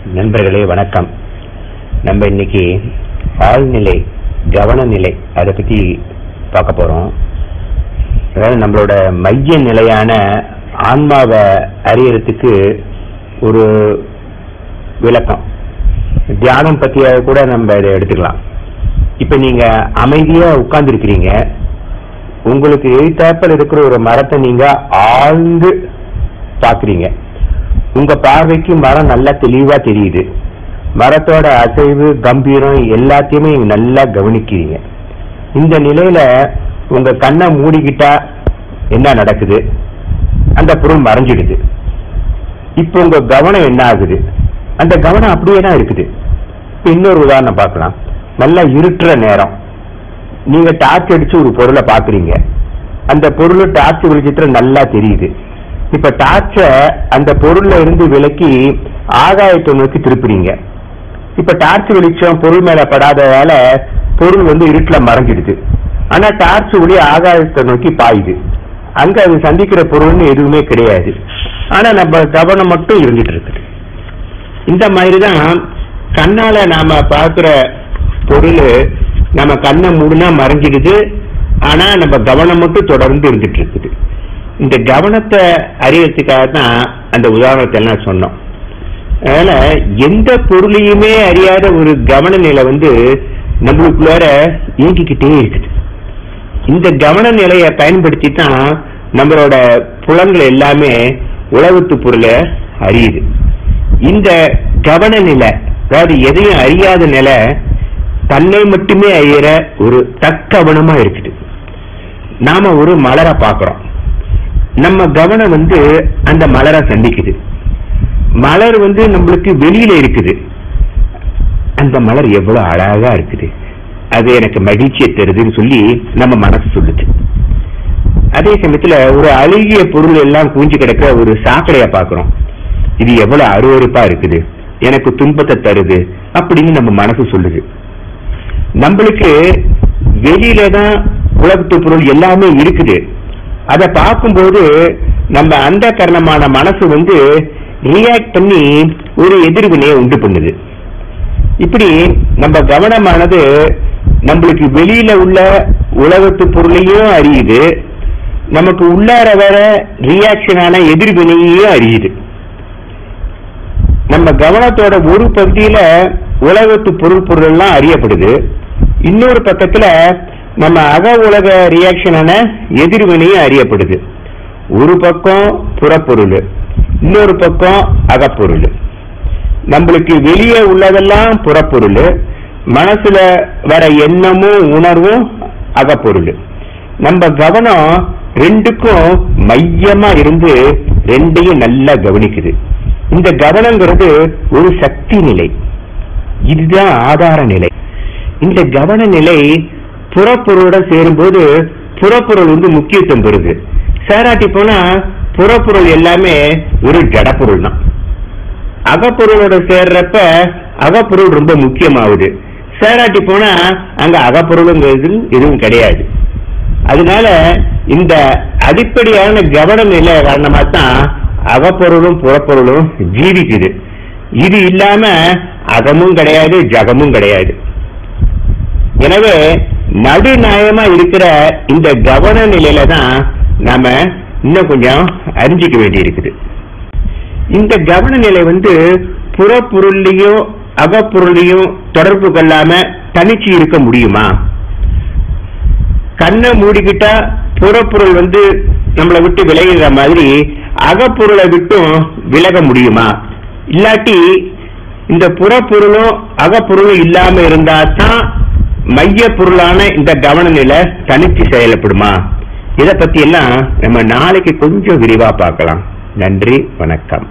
நண்பர்களே வணக்கம் நம்ம இன்னைக்கு ஆழ்நிலை கவனநிலை அதை பத்தி பார்க்க போறோம் அதாவது நம்மளோட மைய நிலையான ஆன்மாவை அறியறதுக்கு ஒரு விளக்கம் தியானம் பத்திய கூட நம்ம இதை எடுத்துக்கலாம் இப்ப நீங்க அமைதியா உட்கார்ந்து இருக்கிறீங்க உங்களுக்கு எழுத்தாப்பில் இருக்கிற ஒரு மரத்தை நீங்க ஆழ்ந்து பாக்குறீங்க உங்க பார்வைக்கு மரம் நல்லா தெளிவா தெரியுது மரத்தோட அசைவு கம்பீரம் எல்லாத்தையுமே நீங்க நல்லா கவனிக்கிறீங்க இந்த நிலையில உங்க கண்ணை மூடிக்கிட்டா என்ன நடக்குது அந்த பொருள் மறைஞ்சிடுது இப்போ உங்க கவனம் என்ன ஆகுது அந்த கவனம் அப்படியே தான் இருக்குது இப்ப இன்னொரு உதாரணம் பார்க்கலாம் நல்லா இருட்டுற நேரம் நீங்க டார்ச் அடிச்சு ஒரு பொருளை பாக்குறீங்க அந்த பொருள் டார்ச் வெளிச்சத்துல நல்லா தெரியுது இப்ப டார்ச்ச அந்த பொருள்ல இருந்து விலக்கி ஆகாயத்தை நோக்கி திருப்புறீங்க இப்ப டார்ச் வெளிச்சம் பொருள் மேல படாததால பொருள் வந்து இருட்டுல மறைஞ்சிடுது ஆனா டார்ச் ஒளி ஆகாயத்தை நோக்கி பாயுது அங்க அது சந்திக்கிற பொருள்னு எதுவுமே கிடையாது ஆனா நம்ம கவனம் மட்டும் இருந்துட்டு இருக்குது இந்த மாதிரிதான் கண்ணால நாம பார்க்கிற பொருள் நம்ம கண்ணை மூடுனா மறைஞ்சிடுது ஆனா நம்ம கவனம் மட்டும் தொடர்ந்து இருந்துட்டு இருக்குது இந்த கவனத்தை அறியறதுக்காக தான் அந்த உதாரணத்தை எல்லாம் சொன்னோம் அதனால எந்த பொருளையுமே அறியாத ஒரு கவன நிலை வந்து நம்மளுக்குள்ளார இயங்கிக்கிட்டே இருக்குது இந்த கவன நிலையை பயன்படுத்தி தான் நம்மளோட புலன்கள் எல்லாமே உலகத்து பொருளை அறியுது இந்த கவன நிலை அதாவது எதையும் அறியாத நிலை தன்னை மட்டுமே அறியற ஒரு தக்கவனமா இருக்குது நாம ஒரு மலரை பார்க்கிறோம் நம்ம கவனம் வந்து அந்த மலரை சந்திக்குது மலர் வந்து நம்மளுக்கு வெளியில இருக்குது அந்த மலர் எவ்வளவு அழகா இருக்குது அது எனக்கு மகிழ்ச்சியை தருதுன்னு சொல்லி நம்ம மனசு சொல்லுது அதே சமயத்துல ஒரு அழுகிய பொருள் எல்லாம் கூஞ்சி கிடக்கிற ஒரு சாக்கடையா பாக்குறோம் இது எவ்வளவு அருவருப்பா இருக்குது எனக்கு துன்பத்தை தருது அப்படின்னு நம்ம மனசு சொல்லுது நம்மளுக்கு வெளியில தான் உலகத்து பொருள் எல்லாமே இருக்குது அதை பார்க்கும்போது நம்ம அந்த கரணமான மனசு வந்து ரியாக்ட் பண்ணி ஒரு எதிர்வினையை உண்டு பண்ணுது இப்படி நம்ம கவனமானது நம்மளுக்கு வெளியில உள்ள உலகத்து பொருளையும் அறியுது நமக்கு உள்ளார வர ரியாக்ஷனான எதிர்வினையையும் அறியுது நம்ம கவனத்தோட ஒரு பகுதியில உலகத்து பொருள் பொருள் எல்லாம் அறியப்படுது இன்னொரு பக்கத்துல நம்ம அக உலக ரியாக்ஷனான எதிர்வினையும் அறியப்படுது ஒரு பக்கம் புறப்பொருள் இன்னொரு பக்கம் அகப்பொருள் நம்மளுக்கு வெளியே உள்ளதெல்லாம் புறப்பொருள் மனசுல வர எண்ணமும் உணர்வும் அகப்பொருள் நம்ம கவனம் ரெண்டுக்கும் மையமா இருந்து ரெண்டையும் நல்லா கவனிக்குது இந்த கவனங்கிறது ஒரு சக்தி நிலை இதுதான் ஆதார நிலை இந்த கவன நிலை புறப்பொருளோட சேரும்போது புறப்பொருள் வந்து முக்கியத்துவம் பெறுது சேராட்டி போனா புறப்பொருள் எல்லாமே ஒரு ஜடப்பொருள் தான் அகப்பொருளோட சேர்றப்ப அகப்பொருள் ரொம்ப முக்கியமாகுது சேராட்டி போனா அங்க அகப்பொருளுங்கிறது எதுவும் கிடையாது அதனால இந்த அடிப்படையான கவன நிலை காரணமா தான் அகப்பொருளும் புறப்பொருளும் ஜீவிக்குது இது இல்லாம அகமும் கிடையாது ஜகமும் கிடையாது எனவே நடுநாயமா இருக்கிற இந்த கவன நிலையில தான் நாம இன்னும் கொஞ்சம் அறிஞ்சிக்க வேண்டி இருக்குது இந்த கவன நிலை வந்து புறப்பொருள்லையும் அகப்பொருளையும் தொடர்பு கொள்ளாம தனிச்சு இருக்க முடியுமா கண்ணை மூடிக்கிட்டா புறப்பொருள் வந்து நம்மளை விட்டு விலகிற மாதிரி அகப்பொருளை விட்டும் விலக முடியுமா இல்லாட்டி இந்த புறப்பொருளும் அகப்பொருளும் இல்லாம இருந்தா தான் மைய பொருளான இந்த கவன நிலை தனிச்சு செயல்படுமா இத பத்தி எல்லாம் நம்ம நாளைக்கு கொஞ்சம் விரிவா பார்க்கலாம் நன்றி வணக்கம்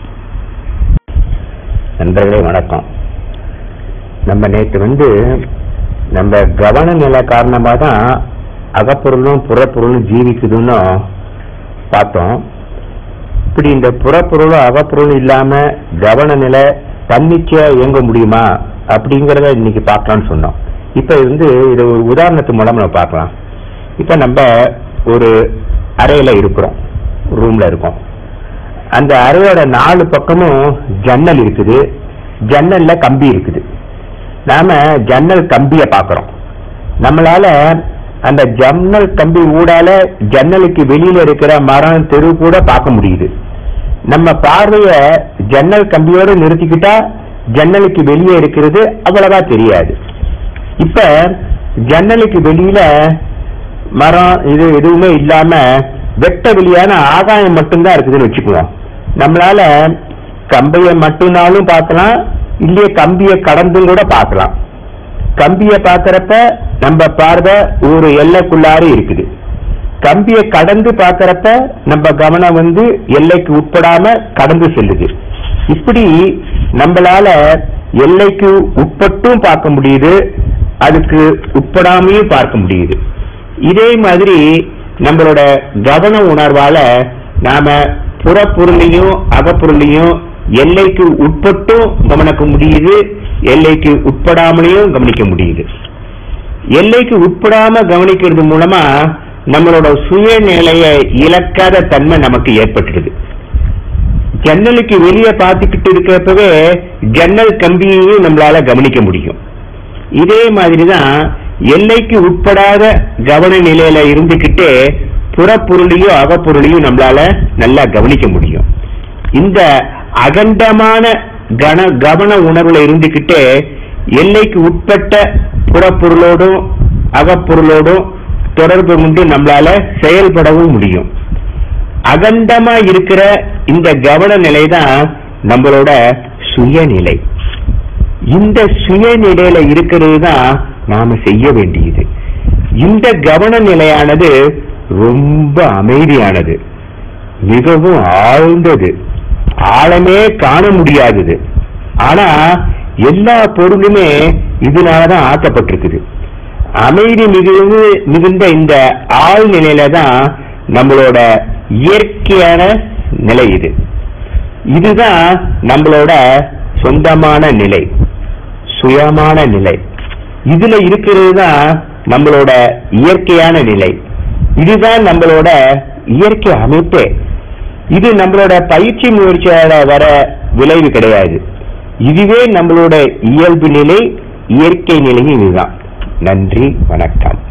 நண்பர்களே வணக்கம் நம்ம நேற்று வந்து நம்ம கவன நிலை காரணமா தான் அகப்பொருளும் புறப்பொருளும் ஜீவிக்குதுன்னு பார்த்தோம் இப்படி இந்த புறப்பொருளும் அகப்பொருளும் இல்லாம கவன நிலை தன்னிச்சையா இயங்க முடியுமா அப்படிங்கறத இன்னைக்கு பார்க்கலாம்னு சொன்னோம் இப்ப வந்து இது ஒரு உதாரணத்து மூலம் நம்ம பார்க்கலாம் இப்ப நம்ம ஒரு அறையில இருக்கிறோம் ரூம்ல இருக்கோம் அந்த அறையோட நாலு பக்கமும் ஜன்னல் இருக்குது ஜன்னல்ல கம்பி இருக்குது நாம ஜன்னல் கம்பிய பாக்குறோம் நம்மளால அந்த ஜன்னல் கம்பி ஊடால ஜன்னலுக்கு வெளியில இருக்கிற மரம் தெரு கூட பார்க்க முடியுது நம்ம பார்வைய ஜன்னல் கம்பியோட நிறுத்திக்கிட்டா ஜன்னலுக்கு வெளியே இருக்கிறது அவ்வளவா தெரியாது இப்ப ஜன்னலுக்கு வெளியில மரம் இது எதுவுமே இல்லாம வெட்ட வெளியான ஆகாயம் மட்டும்தான் இருக்குதுன்னு வச்சுக்குவோம் நம்மளால கம்பியை மட்டும்னாலும் பார்க்கலாம் இல்லையே கம்பியை கடந்தும் கூட பார்க்கலாம் கம்பியை பார்க்கறப்ப நம்ம பார்வை ஒரு எல்லைக்குள்ளார இருக்குது கம்பியை கடந்து பார்க்கறப்ப நம்ம கவனம் வந்து எல்லைக்கு உட்படாம கடந்து செல்லுது இப்படி நம்மளால எல்லைக்கு உட்பட்டும் பார்க்க முடியுது அதுக்கு உட்படாமையும் பார்க்க முடியுது இதே மாதிரி நம்மளோட கவன உணர்வால நாம புறப்பொருளையும் அகப்பொருளையும் எல்லைக்கு உட்பட்டும் கவனிக்க முடியுது எல்லைக்கு உட்படாமலையும் கவனிக்க முடியுது எல்லைக்கு உட்படாம கவனிக்கிறது மூலமா நம்மளோட சுயநிலையை இழக்காத தன்மை நமக்கு ஏற்பட்டுருது ஜன்னலுக்கு வெளியே பார்த்துக்கிட்டு இருக்கிறப்பவே ஜன்னல் கம்பியையும் நம்மளால கவனிக்க முடியும் இதே மாதிரிதான் எல்லைக்கு உட்படாத கவன நிலையில இருந்துகிட்டே புறப்பொருளையும் அகப்பொருளையும் நம்மளால நல்லா கவனிக்க முடியும் இந்த அகண்டமான கன கவன உணர்வுல இருந்துகிட்டே எல்லைக்கு உட்பட்ட புறப்பொருளோடும் அகப்பொருளோடும் தொடர்பு கொண்டு நம்மளால செயல்படவும் முடியும் அகண்டமா இருக்கிற இந்த கவன நிலை தான் நம்மளோட சுயநிலை இந்த சுயநிலையில இருக்கிறது தான் நாம செய்ய வேண்டியது இந்த கவன நிலையானது ரொம்ப அமைதியானது மிகவும் ஆழ்ந்தது ஆழமே காண முடியாதது ஆனா எல்லா பொருளுமே இதனாலதான் ஆக்கப்பட்டிருக்குது அமைதி மிகுந்து மிகுந்த இந்த ஆழ் நிலையில தான் நம்மளோட இயற்கையான நிலை இது இதுதான் நம்மளோட சொந்தமான நிலை சுயமான நிலை இதுல இருக்கிறது தான் நம்மளோட இயற்கையான நிலை இதுதான் நம்மளோட இயற்கை அமைப்பே இது நம்மளோட பயிற்சி முயற்சியால வர விளைவு கிடையாது இதுவே நம்மளோட இயல்பு நிலை இயற்கை நிலையும் இதுதான் நன்றி வணக்கம்